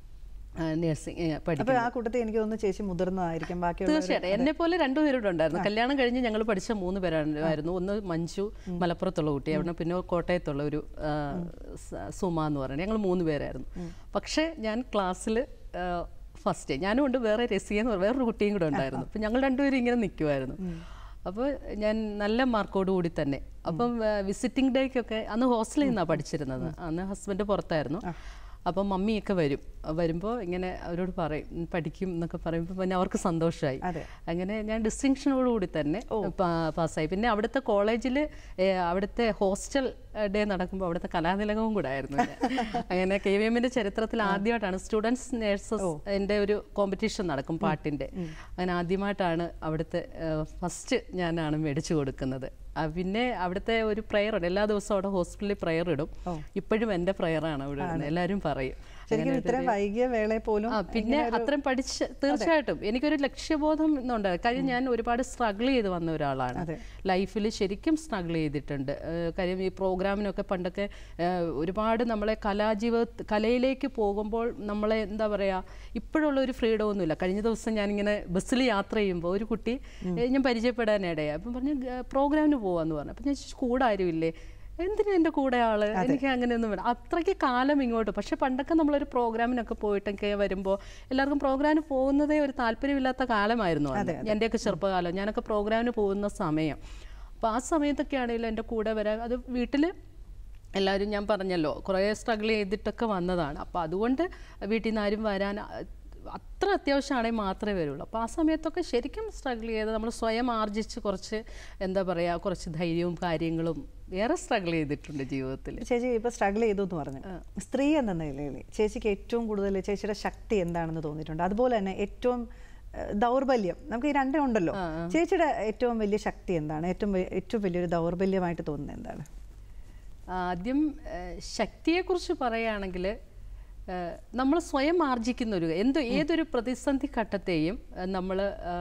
നഴ്സിംഗ് പഠിക്കുന്നത് അപ്പൊ ആ കൂട്ടത്തിൽ എനിക്ക് തോന്നുന്നു ചേച്ചി മുതിർന്നതായിരിക്കും ബാക്കിയുള്ള തീർച്ചയായിട്ടും എന്നെ പോലെ രണ്ടുപേരുടെ ഉണ്ടായിരുന്നു കല്യാണം കഴിഞ്ഞ് ഞങ്ങൾ പഠിച്ച മൂന്ന് പേരായിരുന്നു ഒന്ന് മഞ്ജു മലപ്പുറത്തുള്ള കുട്ടി അവിടെ പിന്നെ കോട്ടയത്തുള്ള ഒരു ആ, സ- സുമ എന്ന് പറയുന്നത് ഞങ്ങൾ മൂന്ന് പേരായിരുന്നു പക്ഷേ ഞാൻ ക്ലാസ്സിൽ ഫസ്റ്റ് ഞാനും ഉണ്ട് വേറെ രസിയ എന്ന് പറഞ്ഞ വേറൊരു കുട്ടിയും കൂടെ ഉണ്ടായിരുന്നു അപ്പം ഞങ്ങൾ രണ്ടുപേരും ഇങ്ങനെ നിൽക്കുമായിരുന്നു അപ്പോൾ ഞാൻ നല്ല മാർക്കോട് കൂടി തന്നെ അപ്പം വിസിറ്റിംഗ് ഡേക്കൊക്കെ അന്ന് ഹോസ്റ്റലിൽ നിന്നാണ് പഠിച്ചിരുന്നത് അന്ന് ഹസ്ബൻഡ് പുറത്തായിരുന്നു അപ്പം മമ്മിയൊക്കെ വരും വരുമ്പോൾ ഇങ്ങനെ അവരോട് പറയും "ഉം, പഠിക്കും എന്നൊക്കെ പറയുമ്പോൾ പിന്നെ അവർക്ക് സന്തോഷമായി അതെ. അങ്ങനെ ഞാൻ ഡിസ്റ്റിങ്ഷനോടുകൂടി തന്നെ പാ- പാസ്സായി പിന്നെ അവിടുത്തെ കോളേജിൽ അവിടുത്തെ ഹോസ്റ്റൽ ഡേ നടക്കുമ്പോൾ അവിടുത്തെ കലാനിലകവും കൂടെ ആയിരുന്നു ഞാൻ. അങ്ങനെ കെ വി എമ്മിൻ്റെ ചരിത്രത്തിൽ ആദ്യമായിട്ടാണ് സ്റ്റുഡൻസ് നേഴ്സസ് എൻ്റെ ഒരു കോമ്പറ്റീഷൻ നടക്കും പാട്ടിൻ്റെ അങ്ങനെ ആദ്യമായിട്ടാണ് അവിടുത്തെ ഫസ്റ്റ് ഞാനാണ് മേടിച്ചു കൊടുക്കുന്നത് ആ, പിന്നെ അവിടുത്തെ ഒരു പ്രെയർ ഉണ്ട് എല്ലാ ദിവസവും അവിടെ ഹോസ്പിറ്റലിൽ പ്രെയർ ഇടും ഇപ്പോഴും എൻ്റെ പ്രെയറാണ് അവിടെ ഇടുന്നത് എല്ലാവരും പറയും ശരിക്കും ഇത്രയും വൈകിയ വേളയിൽ പോലും ആ പിന്നെ അത്രയും പഠിച്ച് തീർച്ചയായിട്ടും എനിക്കൊരു ലക്ഷ്യബോധം എന്നുണ്ട് കാര്യം ഞാൻ ഒരുപാട് സ്ട്രഗിൾ ചെയ്ത് വന്ന ഒരാളാണ് ലൈഫിൽ ശരിക്കും സ്ട്രഗിൾ ചെയ്തിട്ടുണ്ട് ഏഹ് കാര്യം ഈ പ്രോഗ്രാമിനൊക്കെ പണ്ടൊക്കെ ഏഹ് ഒരുപാട് നമ്മളെ കലാജീവ കലയിലേക്ക് പോകുമ്പോൾ നമ്മളെ എന്താ പറയുക ഇപ്പോഴുള്ള ഒരു ഫ്രീഡം ഒന്നുമില്ല കഴിഞ്ഞ ദിവസം ഞാനിങ്ങനെ ബസ്സിൽ യാത്ര ചെയ്യുമ്പോൾ ഒരു കുട്ടി ഏഹ് ഞാൻ പരിചയപ്പെടാനിടയായി അപ്പം പറഞ്ഞു "ഗ- പ്രോഗ്രാമിന് പോവാന്ന് പറഞ്ഞു അപ്പം ഞാൻ ചോദിച്ചു, കൂടെ ആരുമില്ലേ എന്തിനാ എൻ്റെ കൂടെ ആള് എനിക്ക് അങ്ങനെയൊന്നും വേണം അത്രയ്ക്ക് കാലം ഇങ്ങോട്ട് പക്ഷെ പണ്ടൊക്കെ നമ്മളൊരു പ്രോഗ്രാമിനൊക്കെ പോയിട്ടൊക്കെ വരുമ്പോൾ എല്ലാവർക്കും പ്രോഗ്രാമിന് പോകുന്നതേ ഒരു താല്പര്യമില്ലാത്ത കാലമായിരുന്നു അന്ന്. എൻ്റെയൊക്കെ ചെറുപ്പകാലം ഞാനൊക്കെ പ്രോഗ്രാമിന് പോകുന്ന സമയം അപ്പോൾ ആ സമയത്തൊക്കെ ആണെങ്കിലും എൻ്റെ കൂടെ വരാൻ അത് വീട്ടിൽ എല്ലാവരും ഞാൻ പറഞ്ഞല്ലോ കുറേ സ്ട്രഗിൾ ചെയ്തിട്ടൊക്കെ വന്നതാണ് അപ്പോൾ അതുകൊണ്ട് വീട്ടിൽ നിന്ന് ആരും വരാൻ അ- അത്ര അത്യാവശ്യമാണെങ്കിൽ മാത്രമേ വരുള്ളൂ അപ്പോൾ ആ സമയത്തൊക്കെ ശരിക്കും സ്ട്രഗിൾ ചെയ്ത് നമ്മൾ സ്വയം ആർജിച്ച് കുറച്ച് എന്താ പറയുക കുറച്ച് ധൈര്യവും കാര്യങ്ങളും വേറെ സ്ട്രഗിൾ ചെയ്തിട്ടുണ്ട് ജീവിതത്തിൽ ചേച്ചി ഇപ്പൊ സ്ട്രഗിൾ ചെയ്തു എന്ന് പറഞ്ഞു സ്ത്രീ എന്ന നിലയിൽ ചേച്ചിക്ക് ഏറ്റവും കൂടുതൽ ചേച്ചിയുടെ ശക്തി എന്താണെന്ന് തോന്നിയിട്ടുണ്ട് അതുപോലെ തന്നെ ഏറ്റവും ഏഹ്, ദൗർബല്യം നമുക്ക് ഈ രണ്ടും ഉണ്ടല്ലോ ചേച്ചിയുടെ ഏറ്റവും വലിയ ശക്തി എന്താണ് ഏറ്റവും വ- ഏറ്റവും വലിയൊരു ദൗർബല്യമായിട്ട് തോന്നുന്നത് എന്താണ് ആദ്യം ഏഹ്, ശക്തിയെക്കുറിച്ച് പറയുകയാണെങ്കിൽ നമ്മൾ സ്വയം ആർജിക്കുന്ന ഒരു എന്ത് ഏതൊരു പ്രതിസന്ധി ഘട്ടത്തെയും നമ്മൾ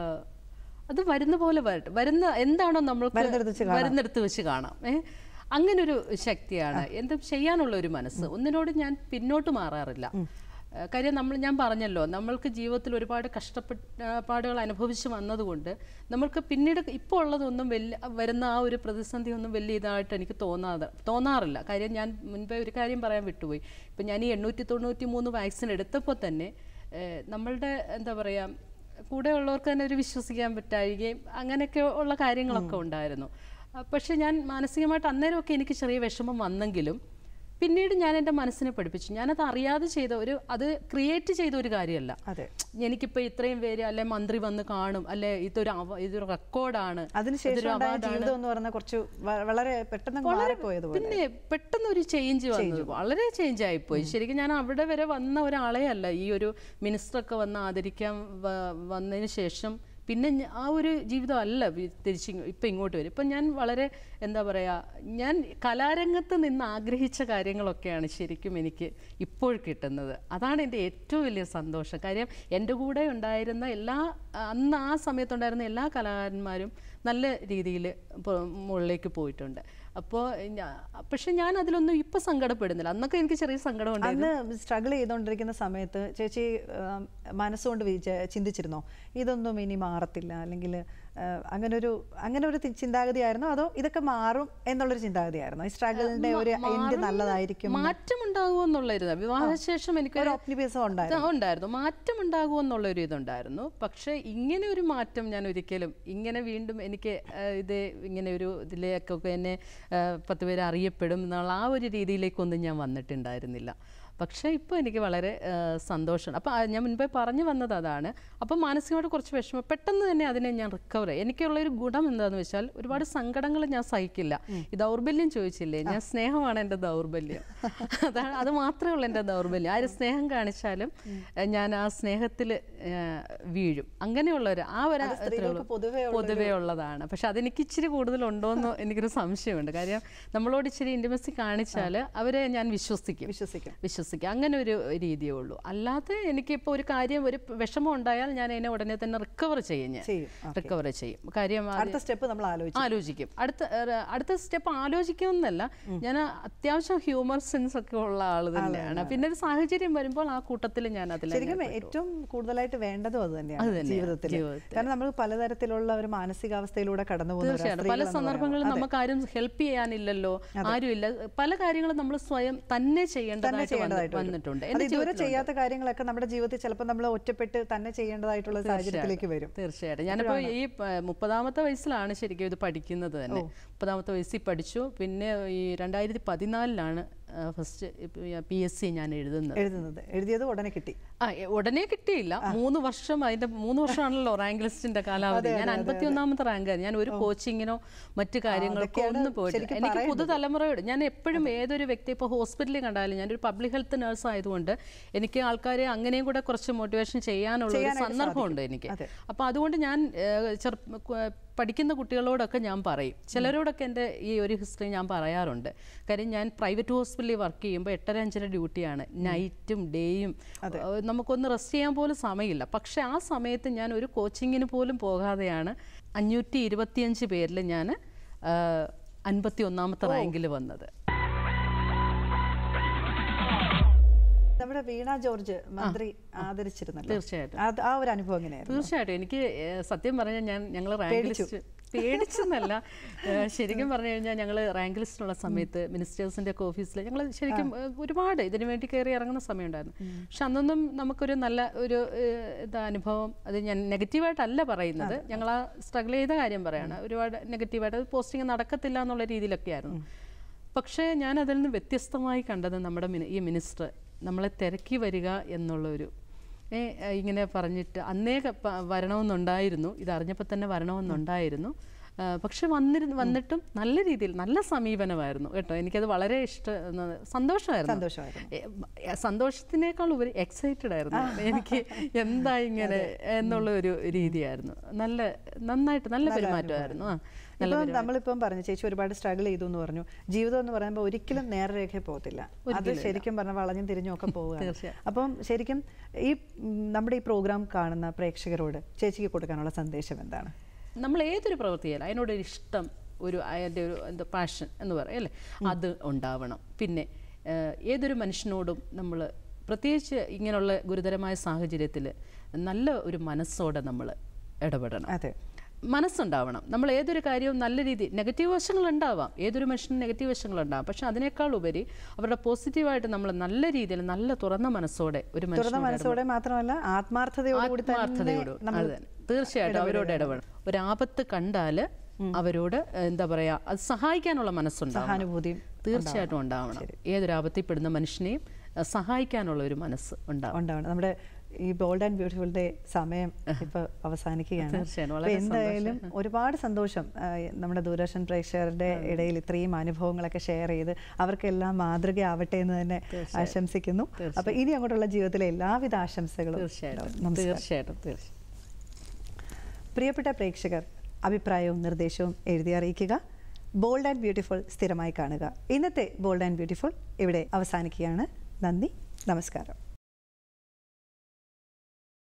അത് വരുന്ന പോലെ വരട്ടെ വരുന്ന എന്താണോ നമ്മൾക്ക് വരുന്നിടത്ത് വെച്ച് കാണാം. വരുന്നിടത്ത് വെച്ച് കാണാം ഏ അങ്ങനൊരു ശക്തിയാണ് എന്തും ചെയ്യാനുള്ള ഒരു മനസ്സ് ഒന്നിനോട് ഞാൻ പിന്നോട്ട് മാറാറില്ല ഏഹ് കാര്യം നമ്മൾ ഞാൻ പറഞ്ഞല്ലോ നമ്മൾക്ക് ജീവിതത്തിൽ ഒരുപാട് കഷ്ടപ്പാടുകൾ അനുഭവിച്ച് വന്നതുകൊണ്ട് നമ്മൾക്ക് പിന്നീട് ഇപ്പോൾ ഉള്ളതൊന്നും വലിയ വരുന്ന ആ ഒരു പ്രതിസന്ധി ഒന്നും വലിയ ഇതായിട്ട് എനിക്ക് തോന്നാതെ തോന്നാറില്ല കാര്യം ഞാൻ മുൻപേ ഒരു കാര്യം പറയാൻ വിട്ടുപോയി ഇപ്പം ഞാൻ ഈ എണ്ണൂറ്റി തൊണ്ണൂറ്റി മൂന്ന് വാക്സിൻ എടുത്തപ്പോൾ തന്നെ ഏഹ് നമ്മളുടെ എന്താ പറയുക കൂടെ ഉള്ളവർക്ക് തന്നെ ഒരു വിശ്വസിക്കാൻ പറ്റാഴികയും അങ്ങനെയൊക്കെ ഉള്ള കാര്യങ്ങളൊക്കെ ഉണ്ടായിരുന്നു ആ, പക്ഷേ ഞാൻ മാനസികമായിട്ട് അന്നേരമൊക്കെ എനിക്ക് ചെറിയ വിഷമം വന്നെങ്കിലും പിന്നീട് ഞാൻ എൻ്റെ മനസ്സിനെ പഠിപ്പിച്ചു ഞാനത് അറിയാതെ ചെയ്ത ഒരു അത് ക്രിയേറ്റ് ചെയ്ത ഒരു കാര്യമല്ല അതെ എനിക്കിപ്പോൾ ഇത്രയും പേര് അല്ലെ മന്ത്രി വന്ന് കാണും അല്ലെ ഇതൊരു അവ- ഇതൊരു റെക്കോർഡാണ് അതിനുശേഷം ഉണ്ടായ ജീവിതം എന്ന് പറഞ്ഞാൽ കുറച്ച് വ- വളരെ പെട്ടെന്ന് അങ്ങ് മാറിപ്പോയതുപോലെ പിന്നെ പെട്ടെന്ന് ഒരു ചേഞ്ച് വന്നു വളരെ ചേഞ്ച് ആയിപ്പോയി ശരിക്കും ഞാൻ അവിടെ വരെ വന്ന ഒരാളെ അല്ല ഈ ഒരു മിനിസ്റ്ററൊക്കെ വന്ന് ആദരിക്കാൻ വ- വന്നതിന് ശേഷം പിന്നെ ഞ- ആ ഒരു ജീവിതം അല്ല വി- തിരിച്ച് ഇപ്പം ഇങ്ങോട്ട് വരും ഇപ്പം ഞാൻ വളരെ എന്താ പറയുക ഞാൻ കലാരംഗത്ത് നിന്ന് ആഗ്രഹിച്ച കാര്യങ്ങളൊക്കെയാണ് ശരിക്കും എനിക്ക് ഇപ്പോൾ കിട്ടുന്നത് അതാണ് എൻ്റെ ഏറ്റവും വലിയ സന്തോഷം കാര്യം എൻ്റെ കൂടെ ഉണ്ടായിരുന്ന എല്ലാ അന്ന് ആ സമയത്തുണ്ടായിരുന്ന എല്ലാ കലാകാരന്മാരും നല്ല രീതിയിൽ മുകളിലേക്ക് പോയിട്ടുണ്ട് അപ്പോൾ പക്ഷെ ഞാൻ അതിലൊന്നും ഇപ്പം സങ്കടപ്പെടുന്നില്ല അന്നൊക്കെ എനിക്ക് ചെറിയ സങ്കടം ഉണ്ടായിരുന്നു അന്ന് സ്ട്രഗിൾ ചെയ്തുകൊണ്ടിരിക്കുന്ന സമയത്ത് ചേച്ചി ആം, മനസ്സുകൊണ്ട് വിചാ ചിന്തിച്ചിരുന്നോ ഇതൊന്നും ഇനി മാറത്തില്ല അല്ലെങ്കിൽ അങ്ങനെ ഒരു അങ്ങനെ ഒരു തി- ചിന്താഗതിയായിരുന്നോ അതോ ഇതൊക്കെ മാറും എന്നുള്ളൊരു ചിന്താഗതിയായിരുന്നോ ഈ സ്ട്രഗിളിന്റെ ഒരു എൻഡ് നല്ലതായിരിക്കും മാറ്റം ഉണ്ടാകുമോ എന്നുള്ളൊരു വിവാഹശേഷം എനിക്ക് ഒരു ഓപ്റ്റിമിസം ഉണ്ടായിരുന്നു ആ, ഉണ്ടായിരുന്നു മാറ്റം ഉണ്ടാകുമോ എന്നുള്ളൊരു ഇതുണ്ടായിരുന്നു പക്ഷേ ഇങ്ങനെ ഒരു മാറ്റം ഞാൻ ഒരിക്കലും ഇങ്ങനെ വീണ്ടും എനിക്ക് ആ, ഇത് ഇങ്ങനെ ഒരു ഇതിലേക്കൊക്കെ എന്നെ ആ, പത്ത് പേര് അറിയപ്പെടും എന്നുള്ള ആ ഒരു രീതിയിലേക്കൊന്നും ഞാൻ വന്നിട്ടുണ്ടായിരുന്നില്ല പക്ഷേ ഇപ്പോൾ എനിക്ക് വളരെ ആ, സന്തോഷമാണ് അപ്പോൾ ഞാൻ മുൻപേ പറഞ്ഞു വന്നത് അതാണ് അപ്പം മാനസികമായിട്ട് കുറച്ച് വിഷമം പെട്ടെന്ന് തന്നെ അതിനെ ഞാൻ റിക്കവർ ചെയ്യും എനിക്കുള്ളൊരു ഗുണം എന്താണെന്ന് വെച്ചാൽ ഒരുപാട് സങ്കടങ്ങൾ ഞാൻ സഹിക്കില്ല ഈ ദൗർബല്യം ചോദിച്ചില്ലേ ഞാൻ സ്നേഹമാണ് എൻ്റെ ദൗർബല്യം അതാണ് അത് മാത്രമേ ഉള്ളൂ എൻ്റെ ദൗർബല്യം ആര് സ്നേഹം കാണിച്ചാലും ഏഹ്, ഞാൻ ആ സ്നേഹത്തിൽ വീഴും അങ്ങനെയുള്ള ഒരു ആ ഒരു അത്രേ സ്ത്രീകൾക്ക് ഉള്ളൂ. പൊതുവേ പൊതുവേ ഉള്ളതാണ് പക്ഷെ അതെനിക്ക് ഇച്ചിരി കൂടുതലുണ്ടോയെന്ന് എനിക്കൊരു സംശയമുണ്ട് കാര്യം നമ്മളോട് ഇച്ചിരി ഇൻറ്റിമസി കാണിച്ചാൽ അവരെ ഞാൻ വിശ്വസിക്കും വിശ്വസിക്കും വിശ്വസിക്കുക അങ്ങനെ ഒരു രീതിയേ ഉള്ളൂ അല്ലാതെ എനിക്കിപ്പോൾ ഒരു കാര്യം ഒരു വിഷമം ഉണ്ടായാൽ ഞാൻ അതിനെ ഉടനെ തന്നെ റിക്കവർ ചെയ്യും ഞാൻ ചെയ്യും റിക്കവർ ചെയ്യും കാര്യം അത് അടുത്ത സ്റ്റെപ്പ് നമ്മൾ ആലോചിച്ചു ആലോചിക്കും അടുത്ത ഏഹ്, അടുത്ത സ്റ്റെപ്പ് ആലോചിക്കുമെന്നല്ല ഞാൻ അത്യാവശ്യം ഹ്യൂമർ സെൻസ് ഒക്കെ ഉള്ള ആൾ തന്നെയാണ് പിന്നെ ഒരു സാഹചര്യം വരുമ്പോൾ ആ കൂട്ടത്തിൽ ഞാൻ അതിൽ ശരിക്കും ഏറ്റവും കൂടുതലായിട്ട് വേണ്ടതും അത് തന്നെയാണ് ജീവിതത്തിൽ കാരണം നമ്മൾ പലതരത്തിലുള്ള ഒരു മാനസികാവസ്ഥയിലൂടെ കടന്നു തീർച്ചയായിട്ടും പല സന്ദർഭങ്ങളിൽ നമുക്ക് ആരും ഹെൽപ്പ് ചെയ്യാനില്ലല്ലോ ആരുമില്ല പല കാര്യങ്ങളും നമ്മൾ സ്വയം തന്നെ ചെയ്യേണ്ടതായിട്ട് വന്ന് വന്നിട്ടുണ്ട് അത് ഇതുവരെ ചെയ്യാത്ത കാര്യങ്ങളൊക്കെ നമ്മുടെ ജീവിതത്തിൽ ചിലപ്പോൾ നമ്മൾ ഒറ്റപ്പെട്ട് തന്നെ ചെയ്യേണ്ടതായിട്ടുള്ള സാഹചര്യത്തിലേക്ക് വരും തീർച്ചയായിട്ടും ഞാനിപ്പോൾ ഈ പ- മുപ്പതാമത്തെ വയസ്സിലാണ് ശരിക്കും ഇത് പഠിക്കുന്നത് തന്നെ മുപ്പതാമത്തെ വയസ്സിൽ പഠിച്ചു പിന്നെ ഈ രണ്ടായിരത്തി പതിനാലിലാണ് ഫസ്റ്റ് പി എസ് സി ഞാൻ എഴുതുന്നത് എഴുതുന്നത് എഴുതിയത് ഉടനെ കിട്ടി ആ എ- ഉടനെ കിട്ടിയില്ല മൂന്ന് വർഷം അതിന്റെ മൂന്ന് വർഷമാണല്ലോ റാങ്ക് ലിസ്റ്റിന്റെ കാലാവധി ഞാൻ അൻപത്തി ഒന്നാമത്തെ റാങ്കാണ് ഞാൻ ഒരു കോച്ചിങ്ങിനോ മറ്റു കാര്യങ്ങൾക്കോ ഒന്നും പോയിട്ടില്ല എനിക്ക് പുതുതലമുറയോട് ഞാൻ എപ്പോഴും ഏതൊരു വ്യക്തി ഇപ്പോൾ ഹോസ്പിറ്റലിൽ കണ്ടാലും ഞാനൊരു പബ്ലിക് ഹെൽത്ത് നഴ്സ് ആയതുകൊണ്ട് എനിക്ക് ആൾക്കാരെ അങ്ങനെയും കൂടെ കുറച്ച് മോട്ടിവേഷൻ ചെയ്യാനുള്ള ഒരു സന്ദർഭമുണ്ട് എനിക്ക് അപ്പോൾ അതുകൊണ്ട് ഞാൻ ഏഹ്, ചെറു കു- പഠിക്കുന്ന കുട്ടികളോടൊക്കെ ഞാൻ പറയും ചിലരോടൊക്കെ എൻ്റെ ഈ ഒരു ഹിസ്റ്ററി ഞാൻ പറയാറുണ്ട് കാര്യം ഞാൻ പ്രൈവറ്റ് ഹോസ്പിറ്റലിൽ വർക്ക് ചെയ്യുമ്പോൾ എട്ടര അഞ്ചര ഡ്യൂട്ടിയാണ് നൈറ്റും ഡേയും ഏഹ് നമുക്കൊന്ന് റെസ്റ്റ് ചെയ്യാൻ പോലും സമയമില്ല പക്ഷേ ആ സമയത്ത് ഞാൻ ഒരു കോച്ചിങ്ങിന് പോലും പോകാതെയാണ് അഞ്ഞൂറ്റി ഇരുപത്തിയഞ്ച് പേരിൽ ഞാൻ അൻപത്തി ഒന്നാമത്തെ റാങ്കിൽ വന്നത് നമ്മുടെ വീണ ജോർജ് മന്ത്രി ആദരിച്ചിരുന്നല്ലോ തീർച്ചയായിട്ടും അത് ആ ഒരു അനുഭവം എങ്ങനെയായിരുന്നു തീർച്ചയായിട്ടും എനിക്ക് ഏഹ്, സത്യം പറഞ്ഞാൽ ഞാൻ ഞങ്ങൾ റാങ്ക് ലിസ്റ്റ് പേടിച്ചെന്നല്ല ഏഹ്, ശരിക്കും പറഞ്ഞു കഴിഞ്ഞാൽ ഞങ്ങൾ റാങ്ക് ലിസ്റ്റിലുള്ള സമയത്ത് മിനിസ്റ്റേഴ്സിൻ്റെ ഒക്കെ ഓഫീസിൽ ഞങ്ങൾ ശരിക്കും ഏഹ്, ഒരുപാട് ഇതിനു വേണ്ടി കയറി ഇറങ്ങുന്ന സമയമുണ്ടായിരുന്നു പക്ഷെ അന്നൊന്നും നമുക്കൊരു നല്ല ഒരു ഏഹ്, ഇതാ അനുഭവം അത് ഞാൻ നെഗറ്റീവായിട്ടല്ല പറയുന്നത് ഞങ്ങൾ ആ സ്ട്രഗിൾ ചെയ്ത കാര്യം പറയാണ് ഒരുപാട് നെഗറ്റീവായിട്ട് അത് പോസ്റ്റിംഗ് നടക്കത്തില്ല എന്നുള്ള രീതിയിലൊക്കെ ആയിരുന്നു പക്ഷേ ഞാൻ അതിൽ നിന്ന് വ്യത്യസ്തമായി കണ്ടത് നമ്മുടെ മിനി- ഈ മിനിസ്റ്റർ നമ്മളെ തിരക്കി വരിക എന്നുള്ളൊരു ഏ, ഇങ്ങനെ പറഞ്ഞിട്ട് അന്നേ ക- പ- വരണമെന്നുണ്ടായിരുന്നു ഇത് അറിഞ്ഞപ്പോൾ തന്നെ വരണമെന്നുണ്ടായിരുന്നു ആ, പക്ഷെ വന്നിരുന്ന് വന്നിട്ടും നല്ല രീതിയിൽ നല്ല സമീപനമായിരുന്നു കേട്ടോ എനിക്കത് വളരെ ഇഷ്ട സന്തോഷമായിരുന്നു സന്തോഷമായിരുന്നു ഏ, ഏ, സന്തോഷത്തിനേക്കാൾ ഉപരി എക്സൈറ്റഡ് ആയിരുന്നു എനിക്ക് എന്താ ഇങ്ങനെ എന്നുള്ള ഒരു രീതിയായിരുന്നു നല്ല നന്നായിട്ട് നല്ല പെരുമാറ്റമായിരുന്നു ആ നല്ല ഇപ്പം നമ്മളിപ്പം പറഞ്ഞു ചേച്ചി ഒരുപാട് സ്ട്രഗിൾ ചെയ്തു എന്ന് പറഞ്ഞു ജീവിതം എന്ന് പറയുമ്പോൾ ഒരിക്കലും നേർരേഖ പോകത്തില്ല അത് ശരിക്കും പറഞ്ഞ വളഞ്ഞും തിരിഞ്ഞും ഒക്കെ പോവുക അപ്പം ശരിക്കും ഈ ഉം, നമ്മുടെ ഈ പ്രോഗ്രാം കാണുന്ന പ്രേക്ഷകരോട് ചേച്ചിക്ക് കൊടുക്കാനുള്ള സന്ദേശം എന്താണ് നമ്മൾ ഏതൊരു പ്രവൃത്തിയാലും അതിനോടൊരു ഇഷ്ടം ഒരു അതിൻ്റെ ഒരു എന്താ പാഷൻ എന്ന് പറയും അല്ലേ അത് ഉണ്ടാവണം പിന്നെ ഏഹ്, ഏതൊരു മനുഷ്യനോടും നമ്മൾ പ്രത്യേകിച്ച് ഇങ്ങനെയുള്ള ഗുരുതരമായ സാഹചര്യത്തിൽ നല്ല ഒരു മനസ്സോടെ നമ്മൾ ഇടപെടണം അതെ മനസ്സുണ്ടാവണം നമ്മൾ ഏതൊരു കാര്യവും നല്ല രീതി നെഗറ്റീവ് വശങ്ങൾ ഉണ്ടാവാം ഏതൊരു മനുഷ്യനും നെഗറ്റീവ് വശങ്ങൾ ഉണ്ടാവാം പക്ഷെ അതിനേക്കാൾ ഉപരി അവരുടെ പോസിറ്റീവായിട്ട് നമ്മൾ നല്ല രീതിയിൽ നല്ല തുറന്ന മനസ്സോടെ ഒരു തുറന്ന മനുഷ്യനോട് മനസ്സോടെ മാത്രമല്ല ആത്മാർത്ഥതയോടുകൂടി തന്നെ ആത്മാർത്ഥതയോട് നമ്മൾ അത് തന്നെ. തീർച്ചയായിട്ടും അവരോട് ഇടപെടണം ഒരാപത്ത് കണ്ടാൽ അവരോട് എന്താ പറയാ അത് സഹായിക്കാനുള്ള മനസ്സുണ്ടാവണം സഹാനുഭൂതിയും തീർച്ചയായിട്ടും ഉണ്ടാവണം ഏതൊരു ആപത്തിൽ പെടുന്ന മനുഷ്യനെയും അഹ് സഹായിക്കാനുള്ള ഒരു മനസ്സ് ഉണ്ടാവണം ഉണ്ടാവണം നമ്മുടെ ഈ ബോൾഡ് ആൻഡ് ബ്യൂട്ടിഫുൾ ഡേ സമയം ഇപ്പൊ അവസാനിക്കുകയാണ് തീർച്ചയായും, അപ്പൊ വളരെ എന്തായാലും ഒരുപാട് സന്തോഷം ആ, നമ്മുടെ ദൂരദർശൻ പ്രേക്ഷകരുടെ ഇടയിൽ ഇത്രയും അനുഭവങ്ങളൊക്കെ ഷെയർ ചെയ്ത് അവർക്കെല്ലാം മാതൃകയാവട്ടെ എന്ന് തന്നെ ആശംസിക്കുന്നു അപ്പൊ ഇനി അങ്ങോട്ടുള്ള ജീവിതത്തിലെ എല്ലാവിധ ആശംസകളും തീർച്ചയായിട്ടും നമസ്കാരം. തീർച്ചയായിട്ടും തീർച്ചയായും പ്രിയപ്പെട്ട പ്രേക്ഷകർ അഭിപ്രായവും നിർദ്ദേശവും എഴുതി അറിയിക്കുക ബോൾഡ് ആൻഡ് ബ്യൂട്ടിഫുൾ സ്ഥിരമായി കാണുക ഇന്നത്തെ ബോൾഡ് ആൻഡ് ബ്യൂട്ടിഫുൾ ഇവിടെ അവസാനിക്കുകയാണ് നന്ദി നമസ്കാരം